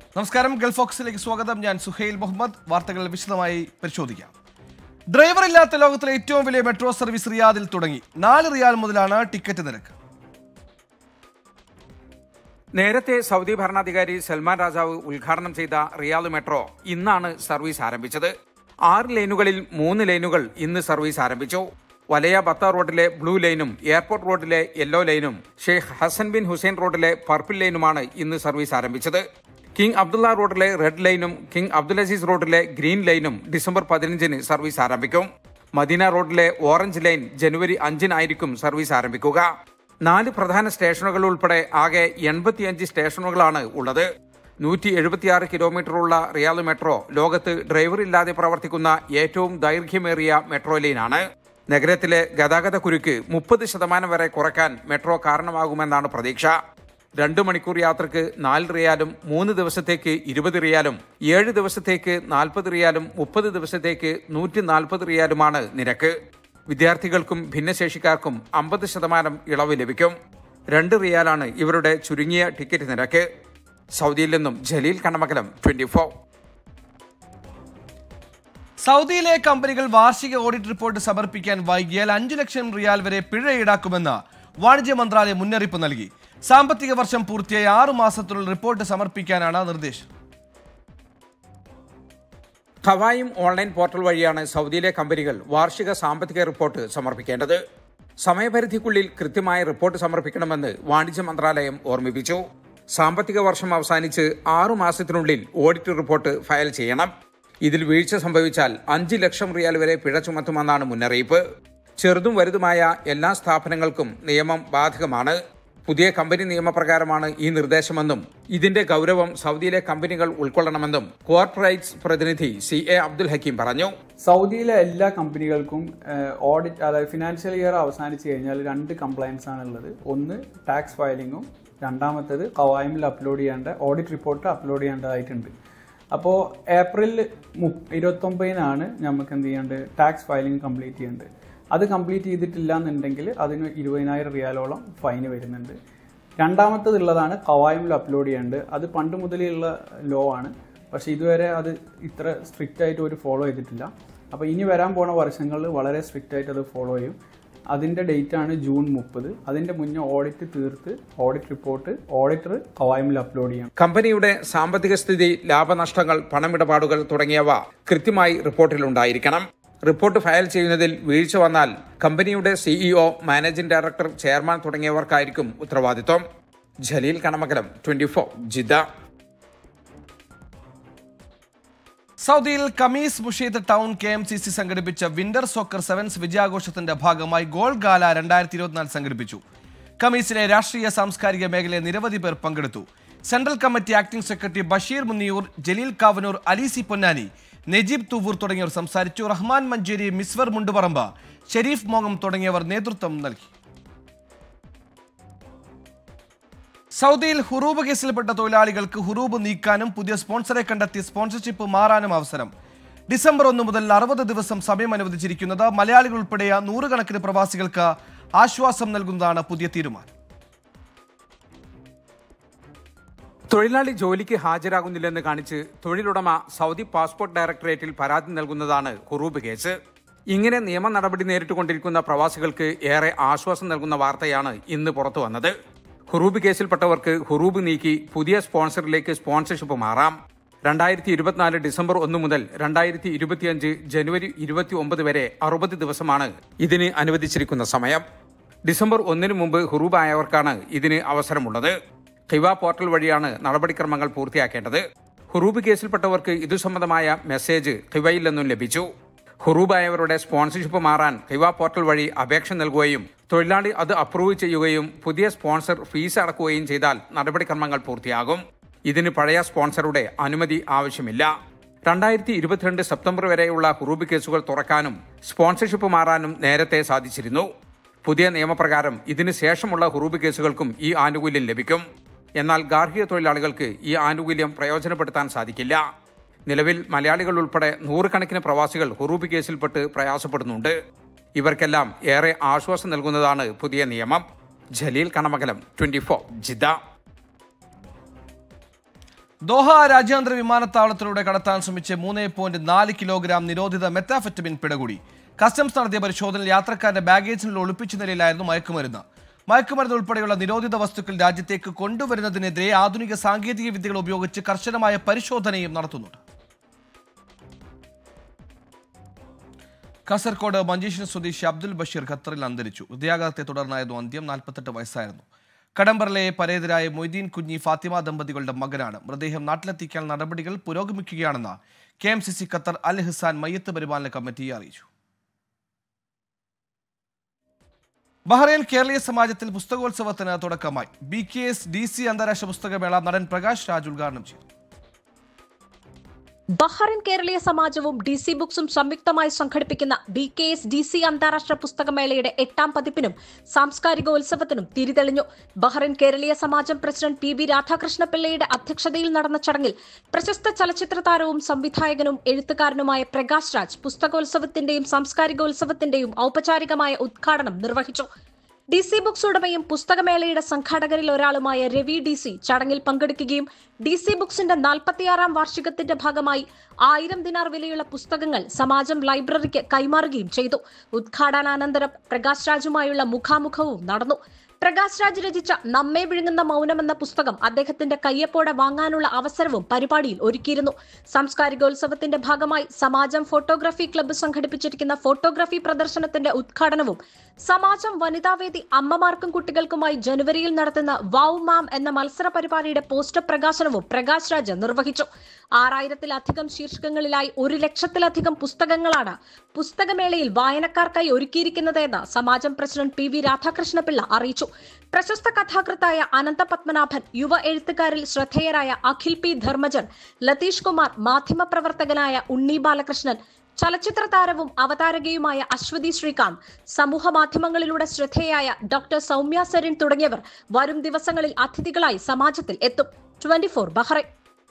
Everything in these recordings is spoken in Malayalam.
നമസ്കാരം ഗൾഫ് ഫോക്സിലേക്ക് സ്വാഗതം ഞാൻ സുഹൈൽ മുഹമ്മദ് വാർത്തകൾ വിശദമായി പരിശോധിക്കാം ഡ്രൈവർ ഇല്ലാത്ത ലോകത്തിലെ ഏറ്റവും വലിയ മെട്രോ സർവീസ് റിയാദിൽ തുടങ്ങി നാല് റിയാൽ മുതലാണ് ടിക്കറ്റ് നിരക്ക് നേരത്തെ സൗദി ഭരണാധികാരി സൽമാൻ രാജാവ് ഉദ്ഘാടനം ചെയ്ത റിയാദ് മെട്രോ ഇന്നാണ് സർവീസ് ആരംഭിച്ചത് ആറ് ലൈനുകളിൽ മൂന്ന് ലൈനുകൾ ഇന്ന് സർവീസ് ആരംഭിച്ചു വലയ ബത്ത റോഡിലെ ബ്ലൂ ലൈനും എയർപോർട്ട് റോഡിലെ യെല്ലോ ലൈനും ഷെയ്ഖ് ഹസൻ ബിൻ ഹുസൈൻ റോഡിലെ പർപ്പിൾ ലൈനുമാണ് ഇന്ന് സർവീസ് ആരംഭിച്ചത് കിങ് അബ്ദുള്ള റോഡിലെ റെഡ് ലൈനും കിങ് അബ്ദുൽ അസീസ് റോഡിലെ ഗ്രീൻ ലൈനും ഡിസംബർ പതിനഞ്ചിന് സർവീസ് ആരംഭിക്കും മദീന റോഡിലെ ഓറഞ്ച് ലൈൻ ജനുവരി അഞ്ചിനായിരിക്കും സർവീസ് ആരംഭിക്കുക നാല് പ്രധാന സ്റ്റേഷനുകൾ ഉൾപ്പെടെ ആകെ എൺപത്തിയഞ്ച് സ്റ്റേഷനുകളാണ് ഉള്ളത് നൂറ്റി എഴുപത്തിയാറ് കിലോമീറ്ററുള്ള റിയാദ് മെട്രോ ലോകത്ത് ഡ്രൈവർ ഇല്ലാതെ പ്രവർത്തിക്കുന്ന ഏറ്റവും ദൈർഘ്യമേറിയ മെട്രോ ലൈനാണ് നഗരത്തിലെ ഗതാഗത കുരുക്ക് മുപ്പത് ശതമാനം വരെ കുറയ്ക്കാൻ മെട്രോ കാരണമാകുമെന്നാണ് പ്രതീക്ഷ രണ്ട് മണിക്കൂർ യാത്രക്ക് നാല് റിയാലും മൂന്ന് ദിവസത്തേക്ക് ഇരുപത് റിയാലും ഏഴ് ദിവസത്തേക്ക് നാൽപ്പത് റിയാലും മുപ്പത് ദിവസത്തേക്ക് നൂറ്റി നാൽപ്പത് റിയാലുമാണ് നിരക്ക് വിദ്യാർത്ഥികൾക്കും ഭിന്നശേഷിക്കാർക്കും അമ്പത് ശതമാനം ഇളവ് ലഭിക്കും രണ്ട് റിയാലാണ് ഇവരുടെ ചുരുങ്ങിയ ടിക്കറ്റ് നിരക്ക് സൗദിയിൽ നിന്നും ജലീൽ കണ്ണമകലം ട്വന്റി ഫോർ സൗദിയിലെ കമ്പനികൾ വാർഷിക ഓഡിറ്റ് റിപ്പോർട്ട് സമർപ്പിക്കാൻ വൈകിയാൽ അഞ്ചു ലക്ഷം റിയാൽ വരെ പിഴ ഈടാക്കുമെന്ന് വാണിജ്യ മന്ത്രാലയം മുന്നറിയിപ്പ് നൽകി സാമ്പത്തിക വർഷം പൂർത്തിയായ ആറു മാസത്തിനുള്ളിൽ റിപ്പോർട്ട് സമർപ്പിക്കാനാണ് നിർദ്ദേശം ഖവായും ഓൺലൈൻ പോർട്ടൽ വഴിയാണ് സൗദിയിലെ കമ്പനികൾ വാർഷിക സാമ്പത്തിക റിപ്പോർട്ട് സമർപ്പിക്കേണ്ടത് സമയപരിധിക്കുള്ളിൽ കൃത്യമായ റിപ്പോർട്ട് സമർപ്പിക്കണമെന്ന് വാണിജ്യ മന്ത്രാലയം ഓർമ്മിപ്പിച്ചു സാമ്പത്തിക വർഷം അവസാനിച്ച് ആറു മാസത്തിനുള്ളിൽ ഓഡിറ്റ് റിപ്പോർട്ട് ഫയൽ ചെയ്യണം ഇതിൽ വീഴ്ച സംഭവിച്ചാൽ അഞ്ച് ലക്ഷം റിയാൽ വരെ പിഴ ചുമത്തുമെന്നാണ് മുന്നറിയിപ്പ് ചെറുതും വലുതുമായ എല്ലാ സ്ഥാപനങ്ങൾക്കും നിയമം ബാധകമാണ് പുതിയ കമ്പനി നിയമപ്രകാരമാണ് ഈ നിർദ്ദേശമെന്നും ഇതിന്റെ ഗൗരവം സൗദിയിലെ കമ്പനികൾ ഉൾക്കൊള്ളണമെന്നും കോർപ്പറേറ്റ്സ് പ്രതിനിധി സി എ അബ്ദുൽ ഹക്കീം പറഞ്ഞു സൗദിയിലെ എല്ലാ കമ്പനികൾക്കും ഓഡിറ്റ് അതായത് ഫിനാൻഷ്യൽ ഇയർ അവസാനിച്ച് കഴിഞ്ഞാൽ രണ്ട് കംപ്ലയൻസ് ആണ് ഉള്ളത് ഒന്ന് ടാക്സ് ഫയലിങ്ങും രണ്ടാമത്തേത് കവായ്മിൽ അപ്ലോഡ് ചെയ്യേണ്ട ഓഡിറ്റ് റിപ്പോർട്ട് അപ്ലോഡ് ചെയ്യേണ്ടതായിട്ടുണ്ട് അപ്പോൾ ഏപ്രിൽ മു ഇരുപത്തൊമ്പതിനാണ് നമുക്ക് എന്ത് ചെയ്യേണ്ടത് ടാക്സ് ഫയലിംഗ് കംപ്ലീറ്റ് ചെയ്യേണ്ടത് അത് കംപ്ലീറ്റ് ചെയ്തിട്ടില്ല എന്നുണ്ടെങ്കിൽ അതിന് ഇരുപതിനായിരം റിയാലോളം ഫൈന് വരുന്നുണ്ട് രണ്ടാമത്തതുള്ളതാണ് കവായ്മിൽ അപ്ലോഡ് ചെയ്യേണ്ടത് അത് പണ്ട് മുതലുള്ള ലോ ആണ് പക്ഷേ ഇതുവരെ അത് ഇത്ര സ്ട്രിക്റ്റ് ആയിട്ട് ഒരു ഫോളോ ചെയ്തിട്ടില്ല അപ്പോൾ ഇനി വരാൻ പോണ വർഷങ്ങളിൽ വളരെ സ്ട്രിക്റ്റ് ആയിട്ട് അത് ഫോളോ ചെയ്യും അതിൻ്റെ ഡേറ്റ് ആണ് ജൂൺ മുപ്പത് അതിൻ്റെ മുന്നേ ഓഡിറ്റ് തീർത്ത് ഓഡിറ്റ് റിപ്പോർട്ട് ഓഡിറ്റർ കവായ്മിൽ അപ്ലോഡ് ചെയ്യണം കമ്പനിയുടെ സാമ്പത്തിക സ്ഥിതി ലാഭനഷ്ടങ്ങൾ പണമിടപാടുകൾ തുടങ്ങിയവ കൃത്യമായി റിപ്പോർട്ടിലുണ്ടായിരിക്കണം റിപ്പോർട്ട് ഫയൽ ചെയ്യുന്നതിൽ വീഴ്ച വന്നാൽ കമ്പനിയുടെ സിഇഒ മാനേജിംഗ് ഡയറക്ടർ ചെയർമാൻ തുടങ്ങിയവർക്കായിരിക്കും ഉത്തരവാദിത്വം Jaleel Kanamakalam twenty four Jeddah സൗദിയിൽ Khamis Mushait town K M C C സംഘടിപ്പിച്ച വിന്റർ സോക്കർ സെവൻസ് വിജയാഘോഷത്തിന്റെ ഭാഗമായി ഗോൾ ഗാല രണ്ടായിരത്തി ഇരുപത്തിനാല് സംഘടിപ്പിച്ചു കമീസിലെ രാഷ്ട്രീയ സാംസ്കാരിക മേഖലയിൽ നിരവധി പേർ പങ്കെടുത്തു central committee acting secretary Basheer Munniyur Jaleel Kavanur അലീസി പൊന്നാനി നജീബ് തൂവൂർ തുടങ്ങിയവർ സംസാരിച്ചു റഹ്മാൻ മഞ്ചേരി മിസ്വർ മുണ്ടുപറമ്പ് ഷെരീഫ് മോങ്ങം തുടങ്ങിയവർ നേതൃത്വം നൽകി സൗദിയിൽ ഹുറൂബ് കേസിൽപ്പെട്ട തൊഴിലാളികൾക്ക് ഹുറൂബ് നീക്കാനും പുതിയ സ്പോൺസറെ കണ്ടെത്തി സ്പോൺസർഷിപ്പ് മാറാനും അവസരം ഡിസംബർ ഒന്ന് മുതൽ അറുപത് ദിവസം സമയം അനുവദിച്ചിരിക്കുന്നത് മലയാളികൾ ഉൾപ്പെടെ നൂറുകണക്കിന് പ്രവാസികൾക്ക് ആശ്വാസം നൽകുന്നതാണ് പുതിയ തീരുമാനം തൊഴിലാളി ജോലിക്ക് ഹാജരാകുന്നില്ലെന്ന് കാണിച്ച് തൊഴിലുടമ സൗദി പാസ്പോർട്ട് ഡയറക്ടറേറ്റിൽ പരാതി നൽകുന്നതാണ് ഹുറൂബ് കേസ് ഇങ്ങനെ നിയമ നടപടി നേരിട്ടുകൊണ്ടിരിക്കുന്ന പ്രവാസികൾക്ക് ഏറെ ആശ്വാസം നൽകുന്ന വാർത്തയാണ് ഇന്ന് പുറത്തു വന്നത് ഹുറൂബ് കേസിൽപ്പെട്ടവർക്ക് ഹുറൂബ് നീക്കി പുതിയ സ്പോൺസറിലേക്ക് സ്പോൺസർഷിപ്പ് മാറാം രണ്ടായിരത്തി ഇരുപത്തിനാല് ഡിസംബർ ഒന്ന് മുതൽ രണ്ടായിരത്തി ഇരുപത്തിയഞ്ച് ജനുവരി ഇരുപത്തി ഒമ്പത് വരെ അറുപത് ദിവസമാണ് ഇതിന് അനുവദിച്ചിരിക്കുന്ന സമയം ഡിസംബർ ഒന്നിനു മുമ്പ് ഹുറൂബ് ആയവർക്കാണ് ഇതിന് അവസരമുള്ളത് ഖിവ പോർട്ടൽ വഴിയാണ് നടപടിക്രമങ്ങൾ പൂർത്തിയാക്കേണ്ടത് ഹുറൂബ് കേസിൽപ്പെട്ടവർക്ക് ഇതു സംബന്ധമായ മെസ്സേജ് ഖിവയിൽ നിന്നും ലഭിച്ചു ഹുറൂബായവരുടെ സ്പോൺസർഷിപ്പ് മാറാൻ ഖിവ പോർട്ടൽ വഴി അപേക്ഷ നൽകുകയും തൊഴിലാളി അത് അപ്രൂവ് ചെയ്യുകയും പുതിയ സ്പോൺസർ ഫീസ് അടക്കുകയും ചെയ്താൽ നടപടിക്രമങ്ങൾ പൂർത്തിയാകും ഇതിന് പഴയ സ്പോൺസറുടെ അനുമതി ആവശ്യമില്ല രണ്ടായിരത്തി ഇരുപത്തിരണ്ട് സെപ്റ്റംബർ വരെയുള്ള ഹുറൂബ് കേസുകൾ തുറക്കാനും സ്പോൺസർഷിപ്പ് മാറാനും നേരത്തെ സാധിച്ചിരുന്നു പുതിയ നിയമപ്രകാരം ഇതിന് ശേഷമുള്ള ഹുറൂബ് കേസുകൾക്കും ഈ ആനുകൂല്യം ലഭിക്കും എന്നാൽ ഗാർഹിക തൊഴിലാളികൾക്ക് ഈ ആനുകൂല്യം പ്രയോജനപ്പെടുത്താൻ സാധിക്കില്ല നിലവിൽ മലയാളികൾ ഉൾപ്പെടെ നൂറുകണക്കിന് പ്രവാസികൾ ഹുറൂബ് കേസിൽപ്പെട്ട് പ്രയാസപ്പെടുന്നുണ്ട് ഇവർക്കെല്ലാം ഏറെ ആശ്വാസം നൽകുന്നതാണ് പുതിയ നിയമം Jaleel Kanamakalam twenty four Jeddah Doha രാജ്യാന്തര വിമാനത്താവളത്തിലൂടെ കടത്താൻ ശ്രമിച്ച് മൂന്ന് പോയിന്റ് നാല് കിലോഗ്രാം നിരോധിത മെത്താഫെറ്റമിൻ പിടകൂടി കസ്റ്റംസ് നടത്തിയ പരിശോധനയിൽ യാത്രക്കാരുടെ ബാഗേജിനുള്ളിൽ ഒളിപ്പിച്ച നിലയിലായിരുന്നു മയക്കുമരുന്ന് മയക്കുമരുന്ന് ഉൾപ്പെടെയുള്ള നിരോധിത വസ്തുക്കൾ രാജ്യത്തേക്ക് കൊണ്ടുവരുന്നതിനെതിരെ ആധുനിക സാങ്കേതിക വിദ്യകൾ ഉപയോഗിച്ച് കർശനമായ പരിശോധനയും നടത്തുന്നുണ്ട് കാസർകോട് മഞ്ചേശ്വരം സ്വദേശി അബ്ദുൽ ബഷീർ ഖത്തറിൽ അന്തരിച്ചു ഹൃദയാഘാതത്തെ തുടർന്നായിരുന്നു അന്ത്യം നാൽപ്പത്തെട്ട് വയസ്സായിരുന്നു കടമ്പറിലെ പരേതരായ മൊയ്തീൻ കുഞ്ഞി ഫാത്തിമ ദമ്പതികളുടെ മകനാണ് മൃതദേഹം നാട്ടിലെത്തിക്കാൻ നടപടികൾ പുരോഗമിക്കുകയാണെന്ന് K M C C Qatar Al Ihsan മയ്യത്ത് പരിപാലന കമ്മിറ്റി അറിയിച്ചു ബഹ്റൈൻ കേരളീയ സമാജത്തിൽ പുസ്തകോത്സവത്തിന് തുടക്കമായി B K S D C അന്താരാഷ്ട്ര പുസ്തകമേള നടൻ പ്രകാശ് രാജ് ഉദ്ഘാടനം ചെയ്തു ബഹ്റിൻ കേരളീയ സമാജവും ഡി സി ബുക്സും സംയുക്തമായി സംഘടിപ്പിക്കുന്ന B K S D C അന്താരാഷ്ട്ര പുസ്തകമേളയുടെ എട്ടാം പതിപ്പിനും സാംസ്കാരികോത്സവത്തിനും തിരിതെളിഞ്ഞു ബഹ്റിൻ കേരളീയ സമാജം പ്രസിഡന്റ് പി ബി രാധാകൃഷ്ണ പിള്ളയുടെ അധ്യക്ഷതയിൽ നടന്ന ചടങ്ങിൽ പ്രശസ്ത ചലച്ചിത്ര താരവും സംവിധായകനും എഴുത്തുകാരനുമായ പ്രകാശ് രാജ് പുസ്തകോത്സവത്തിന്റെയും സാംസ്കാരികോത്സവത്തിന്റെയും ഔപചാരികമായ ഉദ്ഘാടനം നിർവഹിച്ചു ഡി സി ബുക്സ് ഉടമയും പുസ്തകമേളയുടെ സംഘാടകരിൽ ഒരാളുമായ രവി ഡി സി ചടങ്ങിൽ പങ്കെടുക്കുകയും ഡി സി ബുക്സിന്റെ നാൽപ്പത്തിയാറാം വാർഷികത്തിന്റെ ഭാഗമായി ആയിരം ദിനാർ വിലയുള്ള പുസ്തകങ്ങൾ സമാജം ലൈബ്രറിക്ക് കൈമാറുകയും ചെയ്തു ഉദ്ഘാടനാനന്തരം പ്രകാശ് രാജുമായുള്ള മുഖാമുഖവും നടന്നു പ്രകാശ് രാജ് രചിച്ച നമ്മെ വിഴുങ്ങുന്ന മൗനം എന്ന പുസ്തകം അദ്ദേഹത്തിന്റെ കയ്യപ്പോടെ വാങ്ങാനുള്ള അവസരവും പരിപാടിയിൽ ഒരുക്കിയിരുന്നു സാംസ്കാരികോത്സവത്തിന്റെ ഭാഗമായി സമാജം ഫോട്ടോഗ്രാഫി ക്ലബ്ബ് സംഘടിപ്പിച്ചിരിക്കുന്ന ഫോട്ടോഗ്രാഫി പ്രദർശനത്തിന്റെ ഉദ്ഘാടനവും സമാജം വനിതാവേദി അമ്മമാർക്കും കുട്ടികൾക്കുമായി ജനുവരിയിൽ നടത്തുന്ന വൗ മാം എന്ന മത്സര പരിപാടിയുടെ പോസ്റ്റർ പ്രകാശനവും പ്രകാശ് രാജ് നിർവഹിച്ചു ആറായിരത്തിലധികം ശീർഷകങ്ങളിലായി ഒരു ലക്ഷത്തിലധികം പുസ്തകങ്ങളാണ് പുസ്തകമേളയിൽ വായനക്കാർക്കായി ഒരുക്കിയിരിക്കുന്നത് എന്ന് സമാജം പ്രസിഡന്റ് പി വി രാധാകൃഷ്ണപിള്ള അറിയിച്ചു പ്രശസ്ത കഥാകൃത്തായ അനന്ത പത്മനാഭൻ യുവ എഴുത്തുകാരിൽ ശ്രദ്ധേയരായ അഖിൽ പി ധർമ്മജൻ ലതീഷ് കുമാർ മാധ്യമപ്രവർത്തകനായ ഉണ്ണി ബാലകൃഷ്ണൻ ചലച്ചിത്ര താരവും അവതാരകയുമായ അശ്വതി ശ്രീകാന്ത് സമൂഹ മാധ്യമങ്ങളിലൂടെ ശ്രദ്ധേയായ ഡോക്ടർ സൗമ്യ സരിൻ തുടങ്ങിയവർ വരും ദിവസങ്ങളിൽ അതിഥികളായി സമാജത്തിൽ എത്തും ട്വന്റി ഫോർ ബഹ്റൈൻ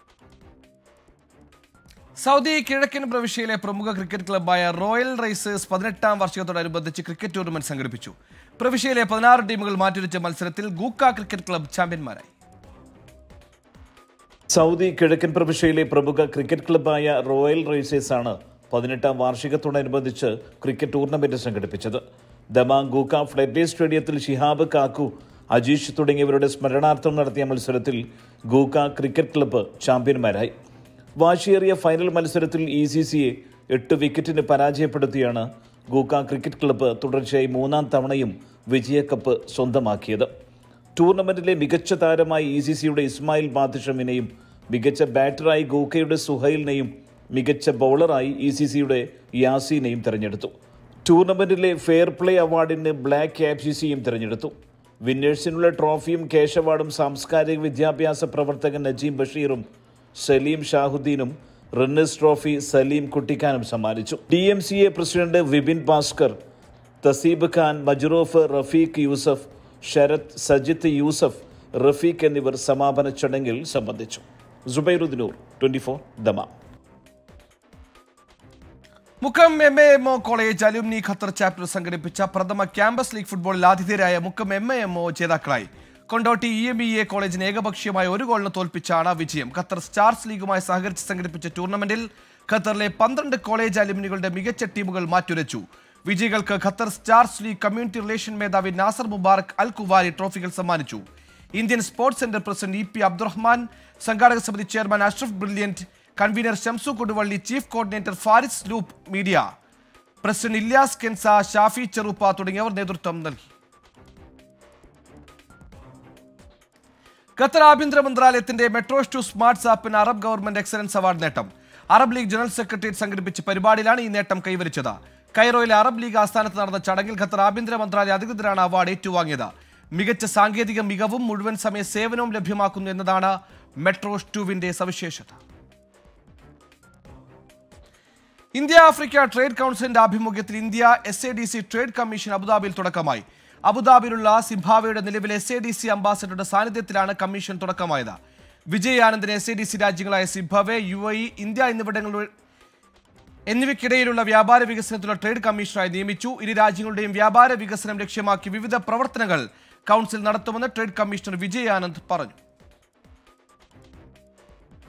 സൗദി കിഴക്കൻ പ്രവിശ്യയിലെ പ്രമുഖ ക്രിക്കറ്റ് ക്ലബ്ബായ റോയൽ റൈസേഴ്സ് പതിനെട്ടാം വാർഷികത്തോടനുബന്ധിച്ച് ക്രിക്കറ്റ് ടൂർണമെന്റ് സംഘടിപ്പിച്ചു പ്രവിശ്യയിലെ പതിനാറ് ടീമുകൾ മാറ്റുരച്ച മത്സരത്തിൽ ഗൂക്ക ക്രിക്കറ്റ് ക്ലബ്ബ് ചാമ്പ്യന്മാരായി സൗദി കിഴക്കൻ പ്രവിശ്യയിലെ പ്രമുഖ ക്രിക്കറ്റ് ക്ലബ്ബായ റോയൽ റൈസേഴ്സ് ആണ് പതിനെട്ടാം വാർഷികത്തോടനുബന്ധിച്ച് ക്രിക്കറ്റ് ടൂർണമെന്റ് സംഘടിപ്പിച്ചത് ദമാങ് ഗൂക്ക ഫ്ലഡേ സ്റ്റേഡിയത്തിൽ ഷിഹാബ് കാക്കു അജീഷ് തുടങ്ങിയവരുടെ സ്മരണാർത്ഥം നടത്തിയ മത്സരത്തിൽ ഗൂക്ക ക്രിക്കറ്റ് ക്ലബ്ബ് ചാമ്പ്യന്മാരായി വാശിയേറിയ ഫൈനൽ മത്സരത്തിൽ ഇ സി സിയെ എട്ട് വിക്കറ്റിന് പരാജയപ്പെടുത്തിയാണ് ഗൂക്ക ക്രിക്കറ്റ് ക്ലബ്ബ് തുടർച്ചയായി മൂന്നാം തവണയും വിജയക്കപ്പ് സ്വന്തമാക്കിയത് ടൂർണമെന്റിലെ മികച്ച താരമായി ഇ സി സിയുടെ ഇസ്മായിൽ ബാദിഷമിനെയും മികച്ച ബാറ്ററായി ഗൂക്കയുടെ സുഹൈലിനെയും മികച്ച ബൗളറായി ഇ സി സിയുടെ യാസീനെയും തിരഞ്ഞെടുത്തു ടൂർണമെന്റിലെ ഫെയർ പ്ലേ അവാർഡിന് ബ്ലാക്ക് ക്യാപ്സിസിയും തിരഞ്ഞെടുത്തു വിന്നേഴ്സിനുള്ള ട്രോഫിയും ക്യാഷ് അവാർഡും സാംസ്കാരിക വിദ്യാഭ്യാസ പ്രവർത്തകൻ നജീം ബഷീറും സലീം ഷാഹുദ്ദീനും റണ്ണേഴ്സ് ട്രോഫി സലീം കുട്ടിക്കാനും സമ്മാനിച്ചു D M C A president Vipin Bhaskar Thaseeb Khan Majroof Rafeeq Yusuf Sarath Sajith Yusuf Rafeeq എന്നിവർ സമാപന ചടങ്ങിൽ സംബന്ധിച്ചു സുബൈറുദ്ദീനൂർ twenty four Dammam Mukkam M A M O college alumni Qatar chapter സംഘടിപ്പിച്ച പ്രഥമ ക്യാമ്പസ് ലീഗ് ഫുട്ബോളിൽ ആതിഥേയരായ Mukkam M A M O ജേതാക്കളായി Kondotty E M E A കോളേജിന് ഏകപക്ഷീയമായ ഒരു ഗോളിന് തോൽപ്പിച്ചാണ് വിജയം ഖത്തർ സ്റ്റാർസ് ലീഗുമായി സഹകരിച്ച് സംഘടിപ്പിച്ച ടൂർണമെന്റിൽ ഖത്തറിലെ പന്ത്രണ്ട് കോളേജ് അലുമിനികളുടെ മികച്ച ടീമുകൾ മാറ്റുരച്ചു വിജയികൾക്ക് Qatar Stars League community relation മേധാവി നാസർ മുബാറക് അൽ കുവാരി ട്രോഫികൾ സമ്മാനിച്ചു Indian Sports Centre president E P Abdurahman സംഘാടക സമിതി chairman Ashraf brilliant convener Shamsu Koduvally chief coordinator Faris loop media president Ilyas കെൻസ ഷാഫി ചെറുപ്പ തുടങ്ങിയവർ നേതൃത്വം നൽകി ഖത്തർ ആഭ്യന്തര മന്ത്രാലയത്തിന്റെ മെട്രോസ് ടു സ്മാർട്ട്സ് ആപ്പിന് അറബ് ഗവൺമെന്റ് എക്സലൻസ് അവാർഡ് നേട്ടം അറബ് ലീഗ് ജനറൽ സെക്രട്ടേറിയറ്റ് സംഘടിപ്പിച്ച പരിപാടിയിലാണ് ഈ നേട്ടം കൈവരിച്ചത് കൈറോയിലെ അറബ് ലീഗ് ആസ്ഥാനത്ത് നടന്ന ചടങ്ങിൽ ഖത്തർ ആഭ്യന്തര മന്ത്രാലയ അധികൃതരാണ് അവാർഡ് ഏറ്റുവാങ്ങിയത് മികച്ച സാങ്കേതിക മികവും മുഴുവൻ സമയ സേവനവും ലഭ്യമാക്കുന്നു എന്നതാണ് മെട്രോസ് ടുവിന്റെ സവിശേഷത ഇന്ത്യ ആഫ്രിക്ക ട്രേഡ് കൗൺസിലിന്റെ ആഭിമുഖ്യത്തിൽ India S A D C trade commission അബുദാബിയിൽ തുടക്കമായി അബുദാബിയിലുള്ള സിംബാബ്വേയുടെ നിലവിലെ എസ് എ ഡി സി അംബാസഡറുടെ സാന്നിധ്യത്തിലാണ് കമ്മീഷൻ തുടക്കമായത് വിജയ് ആനന്ദിനെ എസ് എ ഡി സി രാജ്യങ്ങളായ Zimbabwe U A E India എന്നിവിടങ്ങളിൽ എന്നിവയ്ക്കിടയിലുള്ള വ്യാപാര വികസനത്തിലുള്ള ട്രേഡ് കമ്മീഷണറായി നിയമിച്ചു ഇരു രാജ്യങ്ങളുടെയും വ്യാപാര വികസനം ലക്ഷ്യമാക്കി വിവിധ പ്രവർത്തനങ്ങൾ കൗൺസിൽ നടത്തുമെന്ന് ട്രേഡ് കമ്മീഷണർ വിജയ് ആനന്ദ് പറഞ്ഞു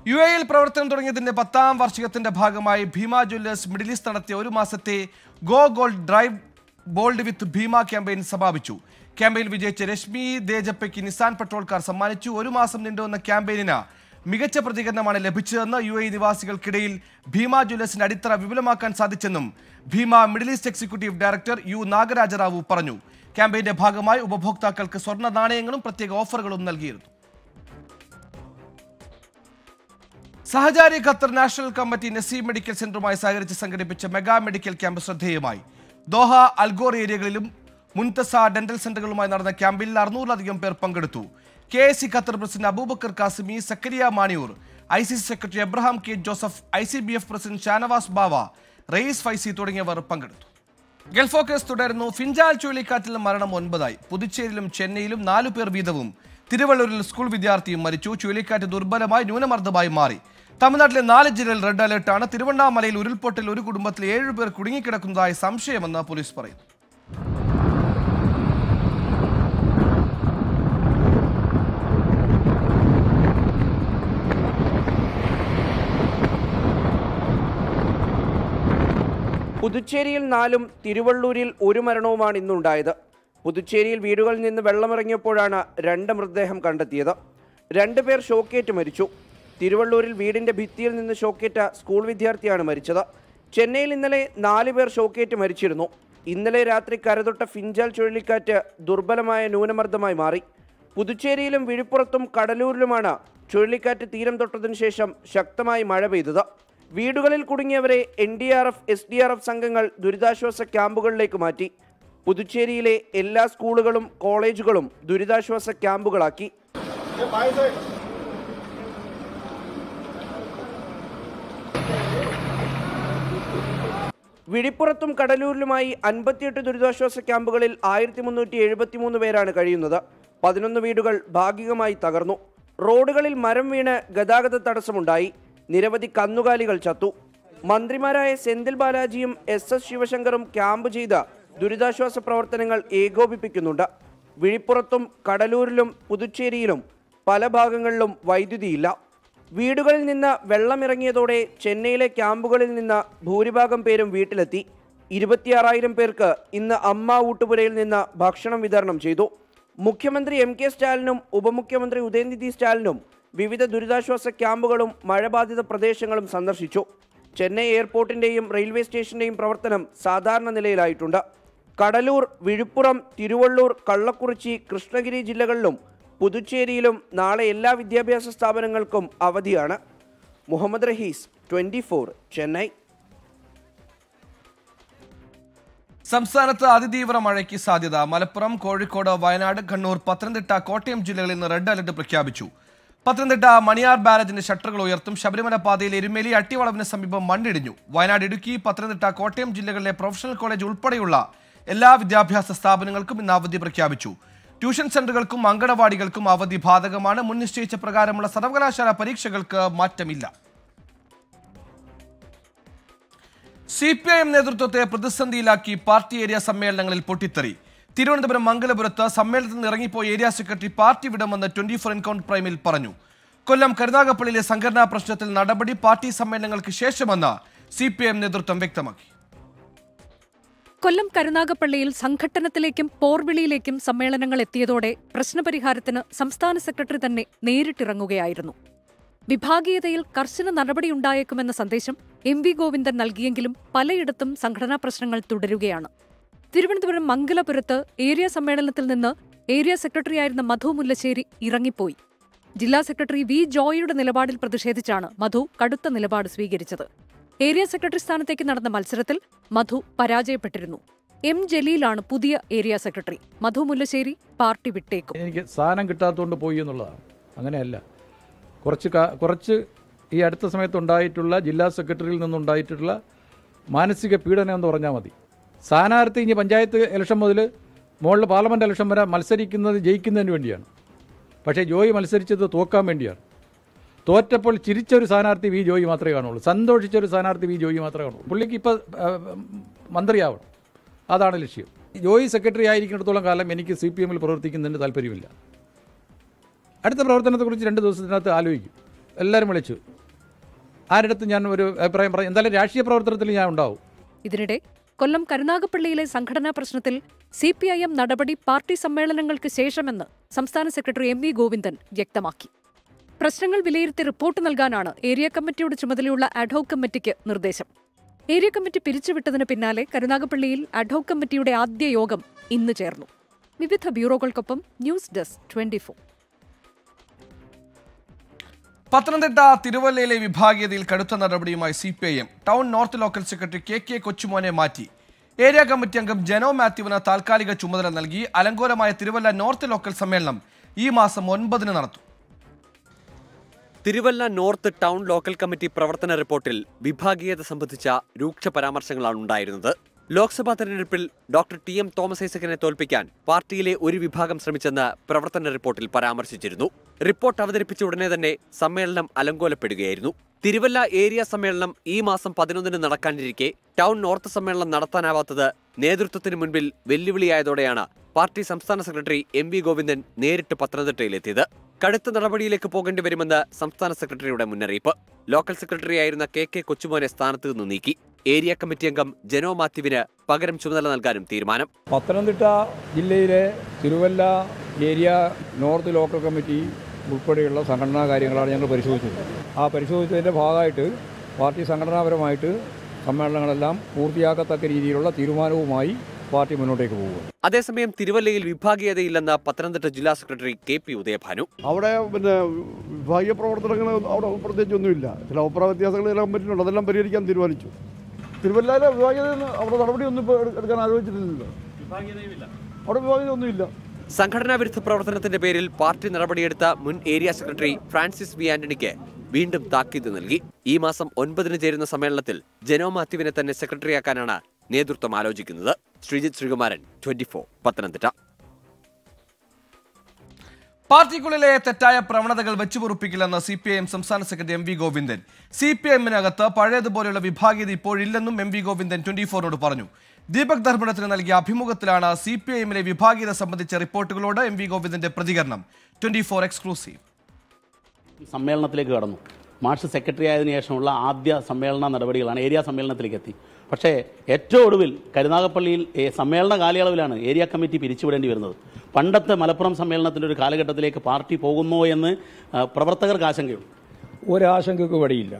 യു എയിൽ പ്രവർത്തനം തുടങ്ങിയതിന്റെ പത്താം വാർഷികത്തിന്റെ ഭാഗമായി ഭീമ ജ്വല്ലേഴ്സ് മിഡിൽ ഈസ്റ്റ് നടത്തിയ ഒരു മാസത്തെ go gold drive bold with Bhima campaign സമാപിച്ചു ക്യാമ്പയിൻ വിജയിച്ച രശ്മി ദേജപ്പയ്ക്ക് നിസാൻ പെട്രോൾ കാർ സമ്മാനിച്ചു ഒരു മാസം നീണ്ടുവന്ന ക്യാമ്പയിനിന് മികച്ച പ്രതികരണമാണ് ലഭിച്ചതെന്ന് യു എ നിവാസികൾക്കിടയിൽ ഭീമ ജ്വല്ലേഴ്സിന്റെ അടിത്തറ വിപുലമാക്കാൻ സാധിച്ചെന്നും Bhima Middle East executive director U Nagarajarao പറഞ്ഞു ക്യാമ്പയിന്റെ ഭാഗമായി ഉപഭോക്താക്കൾക്ക് സ്വർണ്ണ നാണയങ്ങളും പ്രത്യേക ഓഫറുകളും നൽകിയിരുന്നു Sahachari Qatar national committee Naseem medical സെന്ററുമായി സഹകരിച്ച് സംഘടിപ്പിച്ച മെഗാ മെഡിക്കൽ ക്യാമ്പ് ശ്രദ്ധേയമായി ദോഹ അൽഗോർ ഏരിയകളിലും മുൻതസ ഡെന്റൽ സെന്ററുകളുമായി നടന്ന ക്യാമ്പിൽ അറുന്നൂറിലധികം പേർ പങ്കെടുത്തു K S C Qatar president Aboobacker Qasimi Zakariya Maniyur I C C secretary Abraham K Joseph I C B F president Shanavas Bava Rayees Faizy തുടങ്ങിയവർ പങ്കെടുത്തു ഗൾഫ് കേസ് തുടരുന്നു ഫിഞ്ചാൽ ചുഴലിക്കാറ്റിൽ മരണം ഒൻപതായി പുതുച്ചേരിയിലും ചെന്നൈയിലും നാലു പേർ വീതവും തിരുവള്ളൂരിൽ സ്കൂൾ വിദ്യാർത്ഥിയും മരിച്ചു ചുഴലിക്കാറ്റ് ദുർബലമായി ന്യൂനമർദ്ദമായി മാറി തമിഴ്നാട്ടിലെ നാല് ജില്ലയിൽ റെഡ് അലർട്ടാണ് തിരുവണ്ണാമലയിൽ ഉരുൾപൊട്ടൽ ഒരു കുടുംബത്തിൽ ഏഴു പേർ കുടുങ്ങിക്കിടക്കുന്നതായി സംശയമെന്ന് പോലീസ് പറയുന്നു പുതുച്ചേരിയിൽ നാലും തിരുവള്ളൂരിൽ ഒരു മരണവുമാണ് ഇന്നുണ്ടായത് പുതുച്ചേരിയിൽ വീടുകളിൽ നിന്ന് വെള്ളമിറങ്ങിയപ്പോഴാണ് രണ്ട് മൃതദേഹം കണ്ടെത്തിയത് രണ്ടുപേർ ഷോക്കേറ്റ് മരിച്ചു തിരുവള്ളൂരിൽ വീടിന്റെ ഭിത്തിയിൽ നിന്ന് ഷോക്കേറ്റ സ്കൂൾ വിദ്യാർത്ഥിയാണ് മരിച്ചത് ചെന്നൈയിൽ ഇന്നലെ നാല് പേർ ഷോക്കേറ്റ് മരിച്ചിരുന്നു ഇന്നലെ രാത്രി കരതൊട്ട ഫിഞ്ചാൽ ചുഴലിക്കാറ്റ് ദുർബലമായ ന്യൂനമർദ്ദമായി മാറി പുതുച്ചേരിയിലും വിഴുപ്പുറത്തും കടലൂരിലുമാണ് ചുഴലിക്കാറ്റ് തീരം തൊട്ടതിനു ശേഷം ശക്തമായി മഴ പെയ്തത് വീടുകളിൽ കുടുങ്ങിയവരെ N D R F S D R F സംഘങ്ങൾ ദുരിതാശ്വാസ ക്യാമ്പുകളിലേക്ക് മാറ്റി പുതുച്ചേരിയിലെ എല്ലാ സ്കൂളുകളും കോളേജുകളും ദുരിതാശ്വാസ ക്യാമ്പുകളാക്കി വിഴിപ്പുറത്തും കടലൂരിലുമായി അൻപത്തിയെട്ട് ദുരിതാശ്വാസ ക്യാമ്പുകളിൽ ആയിരത്തി മുന്നൂറ്റി എഴുപത്തിമൂന്ന് പേരാണ് കഴിയുന്നത് പതിനൊന്ന് വീടുകൾ ഭാഗികമായി തകർന്നു റോഡുകളിൽ മരം വീണ് ഗതാഗത തടസ്സമുണ്ടായി നിരവധി കന്നുകാലികൾ ചത്തു മന്ത്രിമാരായ സെന്തിൽ ബാലാജിയും എസ് എസ് ശിവശങ്കറും ക്യാമ്പ് ചെയ്ത ദുരിതാശ്വാസ പ്രവർത്തനങ്ങൾ ഏകോപിപ്പിക്കുന്നുണ്ട് വിഴിപ്പുറത്തും കടലൂരിലും പുതുച്ചേരിയിലും പല ഭാഗങ്ങളിലും വൈദ്യുതിയില്ല വീടുകളിൽ നിന്ന് വെള്ളമിറങ്ങിയതോടെ ചെന്നൈയിലെ ക്യാമ്പുകളിൽ നിന്ന് ഭൂരിഭാഗം പേരും വീട്ടിലെത്തി ഇരുപത്തിയാറായിരം പേർക്ക് ഇന്ന് അമ്മ ഊട്ടുപുരയിൽ നിന്ന് ഭക്ഷണം വിതരണം ചെയ്തു മുഖ്യമന്ത്രി എം കെ സ്റ്റാലിനും ഉപമുഖ്യമന്ത്രി ഉദയനിധി സ്റ്റാലിനും വിവിധ ദുരിതാശ്വാസ ക്യാമ്പുകളും മഴബാധിത പ്രദേശങ്ങളും സന്ദർശിച്ചു ചെന്നൈ എയർപോർട്ടിന്റെയും റെയിൽവേ സ്റ്റേഷന്റെയും പ്രവർത്തനം സാധാരണ നിലയിലായിട്ടുണ്ട് കടലൂർ വിഴുപ്പുറം തിരുവള്ളൂർ കള്ളക്കുറിച്ചി കൃഷ്ണഗിരി ജില്ലകളിലും പുതുച്ചേരിയിലും നാളെ എല്ലാ വിദ്യാഭ്യാസ സ്ഥാപനങ്ങൾക്കും അവധിയാണ് മുഹമ്മദ് റഹീസ് ട്വന്റി ചെന്നൈ സംസ്ഥാനത്ത് അതിതീവ്ര മഴയ്ക്ക് സാധ്യത മലപ്പുറം കോഴിക്കോട് വയനാട് കണ്ണൂർ പത്തനംതിട്ട കോട്ടയം ജില്ലകളിൽ ഇന്ന് റെഡ് അലർട്ട് പ്രഖ്യാപിച്ചു പത്തനംതിട്ട മണിയാർ ബാരജിന്റെ ഷട്ടറുകൾ ഉയർത്തും ശബരിമല പാതയിൽ എരുമേലി അട്ടിവളവിന് സമീപം മണ്ണിടിഞ്ഞു വയനാട് ഇടുക്കി പത്തനംതിട്ട കോട്ടയം ജില്ലകളിലെ പ്രൊഫഷണൽ കോളേജ് ഉൾപ്പെടെയുള്ള എല്ലാ വിദ്യാഭ്യാസ സ്ഥാപനങ്ങൾക്കും ഇന്ന് അവധി പ്രഖ്യാപിച്ചു ട്യൂഷൻ സെന്ററുകൾക്കും അങ്കണവാടികൾക്കും അവധി ബാധകമാണ് മുൻ നിശ്ചയിച്ച പ്രകാരമുള്ള സർവകലാശാല പരീക്ഷകൾക്ക് മാറ്റമില്ല സി പി ഐ എം നേതൃത്വത്തെ പ്രതിസന്ധിയിലാക്കി പാർട്ടി ഏരിയ സമ്മേളനങ്ങളിൽ പൊട്ടിത്തെറി തിരുവനന്തപുരം മംഗലപുരത്ത് സമ്മേളനത്തിൽ നിന്ന് ഇറങ്ങിപ്പോയ ഏരിയ സെക്രട്ടറി പാർട്ടി വിടുമെന്ന് ട്വന്റി ഫോർ എൻകൗണ്ടർ പ്രൈമിൽ പറഞ്ഞു കൊല്ലം കരുനാഗപ്പള്ളിയിലെ സംഘടനാ പ്രശ്നത്തിൽ നടപടി പാർട്ടി സമ്മേളനങ്ങൾക്ക് ശേഷമെന്ന് സി പി ഐ എം നേതൃത്വം വ്യക്തമാക്കി കൊല്ലം കരുനാഗപ്പള്ളിയിൽ സംഘട്ടനത്തിലേക്കും പോർവിളിയിലേക്കും സമ്മേളനങ്ങൾ എത്തിയതോടെ പ്രശ്നപരിഹാരത്തിന് സംസ്ഥാന സെക്രട്ടറി തന്നെ നേരിട്ടിറങ്ങുകയായിരുന്നു വിഭാഗീയതയിൽ കർശന നടപടിയുണ്ടായേക്കുമെന്ന സന്ദേശം എം വി ഗോവിന്ദൻ നൽകിയെങ്കിലും പലയിടത്തും സംഘടനാ പ്രശ്നങ്ങൾ തുടരുകയാണ് തിരുവനന്തപുരം മംഗലപുരത്ത് ഏരിയ സമ്മേളനത്തിൽ നിന്ന് ഏരിയ സെക്രട്ടറിയായിരുന്ന മധു മുല്ലശ്ശേരി ഇറങ്ങിപ്പോയി ജില്ലാ സെക്രട്ടറി വി ജോയിയുടെ നിലപാടിൽ പ്രതിഷേധിച്ചാണ് മധു കടുത്ത നിലപാട് സ്വീകരിച്ചത് ഏരിയ സെക്രട്ടറി സ്ഥാനത്തേക്ക് നടന്ന മത്സരത്തിൽ മധു പരാജയപ്പെട്ടിരുന്നു എം ജലീലാണ് പുതിയ area secretary Madhu Mullassery party വിട്ടേക്കും എനിക്ക് സ്ഥാനം കിട്ടാത്തതുകൊണ്ട് പോയി എന്നുള്ളതാണ് അങ്ങനെയല്ല കുറച്ച് കാ- കുറച്ച് ഈ അടുത്ത സമയത്ത് ഉണ്ടായിട്ടുള്ള ജില്ലാ സെക്രട്ടറിയിൽ നിന്നുണ്ടായിട്ടുള്ള മാനസിക പീഡനം എന്ന് പറഞ്ഞാൽ മതി സ്ഥാനാർത്ഥി ഇനി പഞ്ചായത്ത് ഇലക്ഷൻ മുതൽ മുകളിൽ പാർലമെൻറ്റ് ഇലക്ഷൻ വരെ മത്സരിക്കുന്നത് ജയിക്കുന്നതിന് വേണ്ടിയാണ് പക്ഷേ ജോയി മത്സരിച്ചത് തോക്കാൻ വേണ്ടിയാണ് തോറ്റപ്പോൾ ചിരിച്ച ഒരു സ്ഥാനാർത്ഥി വി ജോയി മാത്രമേ കാണുള്ളൂ സന്തോഷിച്ച ഒരു സ്ഥാനാർത്ഥി വി ജോയി മാത്രമേ കാണുള്ളൂ പുള്ളിക്ക് ഇപ്പോൾ മന്ത്രിയാവണം അതാണ് ലക്ഷ്യം ജോയി സെക്രട്ടറി ആയിരിക്കുന്നിടത്തോളം കാലം എനിക്ക് സി പി എമ്മിൽ പ്രവർത്തിക്കുന്നതിന് താല്പര്യമില്ല അടുത്ത പ്രവർത്തനത്തെക്കുറിച്ച് രണ്ട് ദിവസത്തിനകത്ത് ആലോചിക്കും എല്ലാവരും വിളിച്ചു ആരുടെ ഞാൻ ഒരു അഭിപ്രായം പറയും എന്തായാലും രാഷ്ട്രീയ പ്രവർത്തനത്തിൽ ഞാൻ ഉണ്ടാവും ഇതിനിടെ കൊല്ലം കരുനാഗപ്പള്ളിയിലെ സംഘടനാ പ്രശ്നത്തിൽ സി പി ഐ എം നടപടി പാർട്ടി സമ്മേളനങ്ങൾക്ക് ശേഷമെന്ന് സംസ്ഥാന സെക്രട്ടറി എം വി ഗോവിന്ദൻ വ്യക്തമാക്കി പ്രശ്നങ്ങൾ വിലയിരുത്തി റിപ്പോർട്ട് നൽകാനാണ് ഏരിയ കമ്മിറ്റിയുടെ ചുമതലയുള്ള അഡ്ഹോക് കമ്മിറ്റിക്ക് നിർദ്ദേശം ഏരിയ കമ്മിറ്റി പിരിച്ചുവിട്ടതിന് പിന്നാലെ കരുനാഗപ്പള്ളിയിൽ അഡ്ഹോക് കമ്മിറ്റിയുടെ ആദ്യ യോഗം ഇന്ന് ചേർന്നു വിവിധ ബ്യൂറോകൾക്കൊപ്പം ന്യൂസ് ഡെസ്ക് ട്വന്റി പത്തനംതിട്ട തിരുവല്ലയിലെ വിഭാഗീയതയിൽ കടുത്ത നടപടിയുമായി C P I M town north local secretary K K കൊച്ചുമോനെ മാറ്റി ഏരിയ കമ്മിറ്റി അംഗം ജനോ മാത്യുവിന് താൽക്കാലിക ചുമതല നൽകി അലങ്കോലമായ തിരുവല്ല നോർത്ത് ലോക്കൽ സമ്മേളനം ഈ മാസം ഒൻപതിന് നടത്തും Thiruvalla north town local committee പ്രവർത്തന റിപ്പോർട്ടിൽ വിഭാഗീയത സംബന്ധിച്ച രൂക്ഷ പരാമർശങ്ങളാണ് ഉണ്ടായിരുന്നത് ലോക്സഭാ തെരഞ്ഞെടുപ്പിൽ ഡോക്ടർ ടി എം തോമസ് ഐസക്കിനെ തോൽപ്പിക്കാൻ പാർട്ടിയിലെ ഒരു വിഭാഗം ശ്രമിച്ചെന്ന് പ്രവർത്തന റിപ്പോർട്ടിൽ പരാമർശിച്ചിരുന്നു റിപ്പോർട്ട് അവതരിപ്പിച്ച ഉടനെ തന്നെ സമ്മേളനം അലങ്കോലപ്പെടുകയായിരുന്നു തിരുവല്ല ഏരിയ സമ്മേളനം ഈ മാസം പതിനൊന്നിന് നടക്കാനിരിക്കെ ടൗൺ നോർത്ത് സമ്മേളനം നടത്താനാവാത്തത് നേതൃത്വത്തിന് മുൻപിൽ വെല്ലുവിളിയായതോടെയാണ് പാർട്ടി സംസ്ഥാന സെക്രട്ടറി എം വി ഗോവിന്ദൻ നേരിട്ട് പത്തനംതിട്ടയിലെത്തിയത് കടുത്ത നടപടിയിലേക്ക് പോകേണ്ടി വരുമെന്ന് സംസ്ഥാന സെക്രട്ടറിയുടെ മുന്നറിയിപ്പ് ലോക്കൽ സെക്രട്ടറിയായിരുന്ന കെ കെ കൊച്ചുമോനെ സ്ഥാനത്ത് നിന്ന് നീക്കി ഏരിയ കമ്മിറ്റി അംഗം ജനോ മാത്യുവിന് പകരം ചുമതല നൽകാനും തീരുമാനം പത്തനംതിട്ട ജില്ലയിലെ Thiruvalla area north local committee ഉൾപ്പെടെയുള്ള സംഘടനാ കാര്യങ്ങളാണ് ഞങ്ങൾ പരിശോധിച്ചത് ആ പരിശോധിച്ചതിൻ്റെ ഭാഗമായിട്ട് പാർട്ടി സംഘടനാപരമായിട്ട് സമ്മേളനങ്ങളെല്ലാം പൂർത്തിയാക്കത്തക്ക രീതിയിലുള്ള തീരുമാനവുമായി പാർട്ടി മുന്നോട്ടേക്ക് പോകുക അതേസമയം തിരുവല്ലയിൽ വിഭാഗീയതയില്ലെന്ന് പത്തനംതിട്ട ജില്ലാ സെക്രട്ടറി കെ പി ഉദയഭാനു അവിടെ പിന്നെ വിഭാഗീയ പ്രവർത്തനങ്ങൾ അവിടെ പ്രത്യേകിച്ചൊന്നുമില്ല ചില അഭിപ്രായ വ്യത്യാസങ്ങൾ ചില കമ്മിറ്റിയിലുണ്ട് അതെല്ലാം പരിഹരിക്കാൻ തീരുമാനിച്ചു തിരുവല്ലയിലെ വിഭാഗീയത അവിടെ നടപടിയൊന്നും ഇപ്പോൾ എടു- എടുക്കാൻ ആലോചിച്ചിട്ടില്ലല്ലോ അവിടെ വിഭാഗീയത ഒന്നുമില്ല സംഘടനാ വിരുദ്ധ പ്രവർത്തനത്തിന്റെ പേരിൽ പാർട്ടി നടപടിയെടുത്ത മുൻ ഏരിയ സെക്രട്ടറി ഫ്രാൻസിസ് വി ആന്റണിക്ക് വീണ്ടും താക്കീത് നൽകി ഈ മാസം ഒൻപതിന് ചേരുന്ന സമ്മേളനത്തിൽ ജനോ മാത്യുവിനെ തന്നെ സെക്രട്ടറിയാക്കാനാണ് നേതൃത്വം ആലോചിക്കുന്നത് ശ്രീജിത്ത് ശ്രീകുമാരൻ ട്വന്റി പത്തനംതിട്ട പാർട്ടിക്കുള്ളിലെ തെറ്റായ പ്രവണതകൾ വെച്ചുപൊറുപ്പിക്കില്ലെന്ന് സി പി ഐ എം സംസ്ഥാന secretary M V Govindan C P എമ്മിനകത്ത് പഴയതുപോലെയുള്ള വിഭാഗീയത ഇപ്പോഴില്ലെന്നും എം വി ഗോവിന്ദൻ ട്വന്റി ഫോറിനോട് പറഞ്ഞു ദീപക് ദർപ്പണത്തിന് നൽകിയ അഭിമുഖത്തിലാണ് സി പി ഐ എമ്മിലെ വിഭാഗീയത സംബന്ധിച്ച റിപ്പോർട്ടുകളോട് എം വി ഗോവിന്ദന്റെ പ്രതികരണം ട്വന്റി ഫോർ എക്സ്ക്ലൂസീവ് സമ്മേളനത്തിലേക്ക് കടന്നു മാർച്ച് സെക്രട്ടറി ആയതിനു ശേഷമുള്ള ആദ്യ സമ്മേളന നടപടികളാണ് ഏരിയ സമ്മേളനത്തിലേക്ക് എത്തി പക്ഷേ ഏറ്റവും ഒടുവിൽ കരുനാഗപ്പള്ളിയിൽ ഏ, സമ്മേളന കാലയളവിലാണ് ഏരിയ കമ്മിറ്റി പിരിച്ചുവിടേണ്ടി വരുന്നത് പണ്ടത്തെ മലപ്പുറം സമ്മേളനത്തിൻ്റെ ഒരു കാലഘട്ടത്തിലേക്ക് പാർട്ടി പോകുന്നോ എന്ന് ആ, പ്രവർത്തകർക്ക് ആശങ്കയുണ്ട് ഒരാശങ്കയ്ക്ക് വടിയില്ല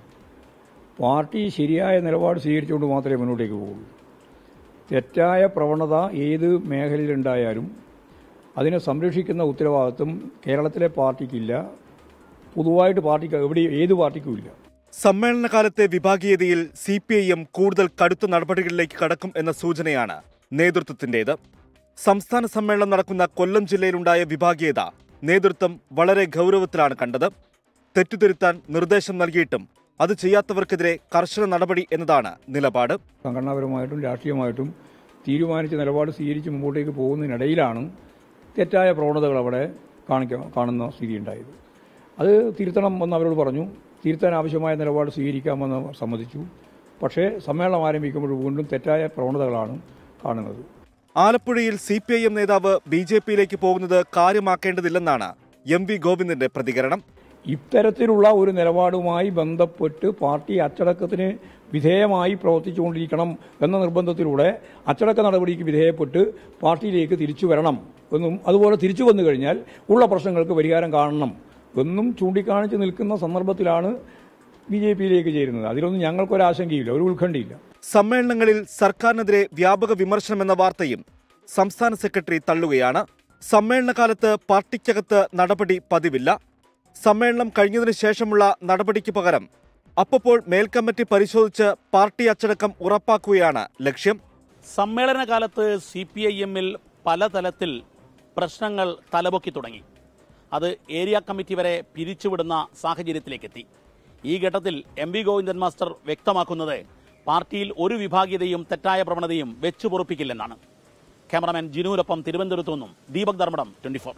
പാർട്ടി ശരിയായ നിലപാട് സ്വീകരിച്ചുകൊണ്ട് മാത്രമേ മുന്നോട്ടേക്ക് പോകുള്ളൂ തെറ്റായ പ്രവണത ഏത് മേഖലയിലുണ്ടായാലും അതിനെ സംരക്ഷിക്കുന്ന ഉത്തരവാദിത്വം കേരളത്തിലെ പാർട്ടിക്കില്ല പൊതുവായിട്ട് പാർട്ടിക്ക് എവിടെ ഏത് പാർട്ടിക്കും ഇല്ല സമ്മേളനകാലത്തെ വിഭാഗീയതയിൽ സി പി ഐ എം കൂടുതൽ കടുത്ത നടപടികളിലേക്ക് കടക്കും എന്ന സൂചനയാണ് നേതൃത്വത്തിന്റേത് സംസ്ഥാന സമ്മേളനം നടക്കുന്ന കൊല്ലം ജില്ലയിലുണ്ടായ വിഭാഗീയത നേതൃത്വം വളരെ ഗൗരവത്തിലാണ് കണ്ടത് തെറ്റുതിരുത്താൻ നിർദ്ദേശം നൽകിയിട്ടും അത് ചെയ്യാത്തവർക്കെതിരെ കർശന നടപടി എന്നതാണ് നിലപാട് സംഘടനാപരമായിട്ടും രാഷ്ട്രീയമായിട്ടും തീരുമാനിച്ച നിലപാട് സ്വീകരിച്ച് മുമ്പോട്ടേക്ക് പോകുന്നതിനിടയിലാണ് തെറ്റായ പ്രവണതകൾ അവിടെ കാണിക്ക കാണുന്ന സ്ഥിതി ഉണ്ടായത് അത് തിരുത്തണം എന്ന് അവരോട് പറഞ്ഞു തിരുത്താൻ ആവശ്യമായ നിലപാട് സ്വീകരിക്കാമെന്ന് സമ്മതിച്ചു പക്ഷേ സമ്മേളനം ആരംഭിക്കുമ്പോൾ വീണ്ടും തെറ്റായ പ്രവണതകളാണ് കാണുന്നത് ആലപ്പുഴയിൽ സി പി ഐ എം നേതാവ് ബി ജെ പിയിലേക്ക് പോകുന്നത് കാര്യമാക്കേണ്ടതില്ലെന്നാണ് എം വി ഗോവിന്ദന്റെ പ്രതികരണം ഇത്തരത്തിലുള്ള ഒരു നിലപാടുമായി ബന്ധപ്പെട്ട് പാർട്ടി അച്ചടക്കത്തിന് വിധേയമായി പ്രവർത്തിച്ചുകൊണ്ടിരിക്കണം എന്ന നിർബന്ധത്തിലൂടെ അച്ചടക്ക നടപടിക്ക് വിധേയപ്പെട്ട് പാർട്ടിയിലേക്ക് തിരിച്ചു വരണം എന്നും അതുപോലെ തിരിച്ചു വന്നു കഴിഞ്ഞാൽ ഉള്ള പ്രശ്നങ്ങൾക്ക് പരിഹാരം കാണണം എന്നും ചൂണ്ടിക്കാണിച്ച് നിൽക്കുന്ന സന്ദർഭത്തിലാണ് ബി ജെ പിയിലേക്ക് ചേരുന്നത് അതിലൊന്നും ഞങ്ങൾക്കൊരാശങ്കയില്ല ഒരു ഉത്കണ്ഠയില്ല സമ്മേളനങ്ങളിൽ സർക്കാരിനെതിരെ വ്യാപക വിമർശനമെന്ന വാർത്തയും സംസ്ഥാന സെക്രട്ടറി തള്ളുകയാണ് സമ്മേളനകാലത്ത് പാർട്ടിക്കകത്ത് നടപടി പതിവില്ല സമ്മേളനം കഴിഞ്ഞതിനു ശേഷമുള്ള നടപടിക്ക് പകരം അപ്പോൾ മേൽക്കമ്മിറ്റി പരിശോധിച്ച് പാർട്ടി അച്ചടക്കം ഉറപ്പാക്കുകയാണ് ലക്ഷ്യം സമ്മേളന കാലത്ത് സി പി ഐ എമ്മിൽ പലതലത്തിൽ പ്രശ്നങ്ങൾ തലപൊക്കി തുടങ്ങി അത് ഏരിയ കമ്മിറ്റി വരെ പിരിച്ചുവിടുന്ന സാഹചര്യത്തിലേക്കെത്തി ഈ ഘട്ടത്തിൽ എം വി ഗോവിന്ദൻ മാസ്റ്റർ വ്യക്തമാക്കുന്നത് പാർട്ടിയിൽ ഒരു വിഭാഗീയതയും തെറ്റായ പ്രവണതയും വെച്ചു പൊറുപ്പിക്കില്ലെന്നാണ് ക്യാമറാമാൻ ജിനുവിനൊപ്പം തിരുവനന്തപുരത്തു നിന്നും ദീപക് ധർമ്മടം ട്വന്റി ഫോർ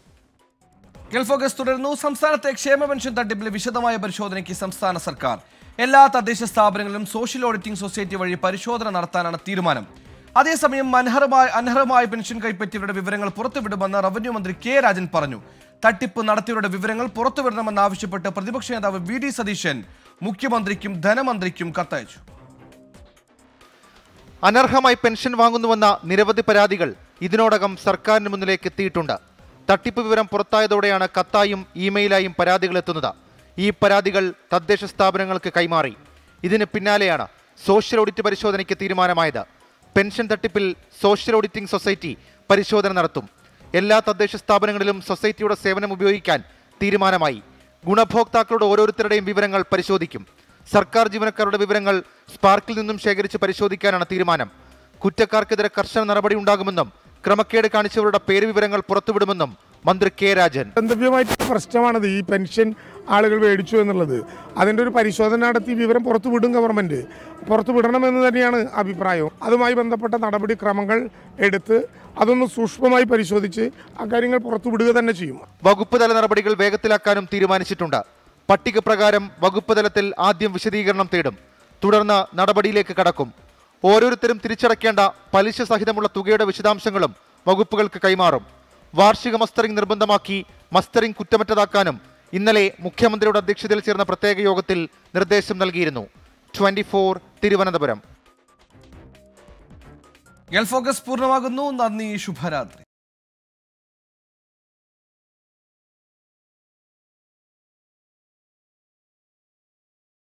ഗൾഫോഗസ് തുടരുന്നു സംസ്ഥാനത്തെ ക്ഷേമ പെൻഷൻ തട്ടിപ്പിലെ വിശദമായ പരിശോധനയ്ക്ക് സംസ്ഥാന സർക്കാർ എല്ലാ തദ്ദേശ സ്ഥാപനങ്ങളിലും സോഷ്യൽ ഓഡിറ്റിംഗ് സൊസൈറ്റി വഴി പരിശോധന നടത്താനാണ് തീരുമാനം അതേസമയം അനർഹമായ അനർഹമായ പെൻഷൻ കൈപ്പറ്റിയവരുടെ വിവരങ്ങൾ പുറത്തുവിടുമെന്ന് റവന്യൂ മന്ത്രി കെ രാജൻ പറഞ്ഞു തട്ടിപ്പ് നടത്തിയവരുടെ വിവരങ്ങൾ പുറത്തുവിടണമെന്നാവശ്യപ്പെട്ട് പ്രതിപക്ഷ നേതാവ് വി ഡി സതീശൻ മുഖ്യമന്ത്രിക്കും ധനമന്ത്രിക്കും കത്തയച്ചു അനർഹമായി പെൻഷൻ വാങ്ങുന്നുവെന്ന നിരവധി പരാതികൾ ഇതിനോടകം സർക്കാരിന് മുന്നിലേക്ക് എത്തിയിട്ടുണ്ട് തട്ടിപ്പ് വിവരം പുറത്തായതോടെയാണ് കത്തായും ഇമെയിലായും പരാതികൾ എത്തുന്നത് ഈ പരാതികൾ തദ്ദേശ സ്ഥാപനങ്ങൾക്ക് കൈമാറി ഇതിന് പിന്നാലെയാണ് സോഷ്യൽ ഓഡിറ്റ് പരിശോധനയ്ക്ക് തീരുമാനമായത് പെൻഷൻ തട്ടിപ്പിൽ സോഷ്യൽ ഓഡിറ്റിംഗ് സൊസൈറ്റി പരിശോധന നടത്തും എല്ലാ തദ്ദേശ സ്ഥാപനങ്ങളിലും സൊസൈറ്റിയുടെ സേവനം ഉപയോഗിക്കാൻ തീരുമാനമായി ഗുണഭോക്താക്കളുടെ ഓരോരുത്തരുടെയും വിവരങ്ങൾ പരിശോധിക്കും സർക്കാർ ജീവനക്കാരുടെ വിവരങ്ങൾ സ്പാർക്കിൽ നിന്നും ശേഖരിച്ച് പരിശോധിക്കാനാണ് തീരുമാനം കുറ്റക്കാർക്കെതിരെ കർശന നടപടി ഉണ്ടാകുമെന്നും ക്രമക്കേട് കാണിച്ചവരുടെ പേര് വിവരങ്ങൾ പുറത്തുവിടുമെന്നും മന്ത്രി കെ രാജൻ ബന്ധവ്യമായിട്ടുള്ള പ്രശ്നമാണത് ഈ പെൻഷൻ ആളുകൾ മേടിച്ചു എന്നുള്ളത് അതിൻ്റെ ഒരു പരിശോധന നടത്തി വിവരം പുറത്തു വിടും ഗവൺമെൻറ് പുറത്തു വിടണമെന്ന് തന്നെയാണ് അഭിപ്രായം അതുമായി ബന്ധപ്പെട്ട നടപടിക്രമങ്ങൾ എടുത്ത് അതൊന്ന് സൂക്ഷ്മമായി പരിശോധിച്ച് അക്കാര്യങ്ങൾ പുറത്തു വിടുക തന്നെ ചെയ്യും വകുപ്പ് തല നടപടികൾ വേഗത്തിലാക്കാനും തീരുമാനിച്ചിട്ടുണ്ട് പട്ടിക പ്രകാരം വകുപ്പ് തലത്തിൽ ആദ്യം വിശദീകരണം തേടും തുടർന്ന് നടപടിയിലേക്ക് കടക്കും ഓരോരുത്തരും തിരിച്ചടയ്ക്കേണ്ട പലിശ സഹിതമുള്ള തുകയുടെ വിശദാംശങ്ങളും വകുപ്പുകൾക്ക് കൈമാറും വാർഷിക മസ്റ്ററിംഗ് നിർബന്ധമാക്കി മസ്റ്ററിംഗ് കുറ്റമറ്റതാക്കാനും ഇന്നലെ മുഖ്യമന്ത്രിയുടെ അധ്യക്ഷതയിൽ ചേർന്ന പ്രത്യേക യോഗത്തിൽ നിർദ്ദേശം നൽകിയിരുന്നു ട്വന്റി തിരുവനന്തപുരം ഗൾഫ് ഫോക്കസ് പൂർണ്ണമാകുന്നു നന്ദി ശുഭരാത്രി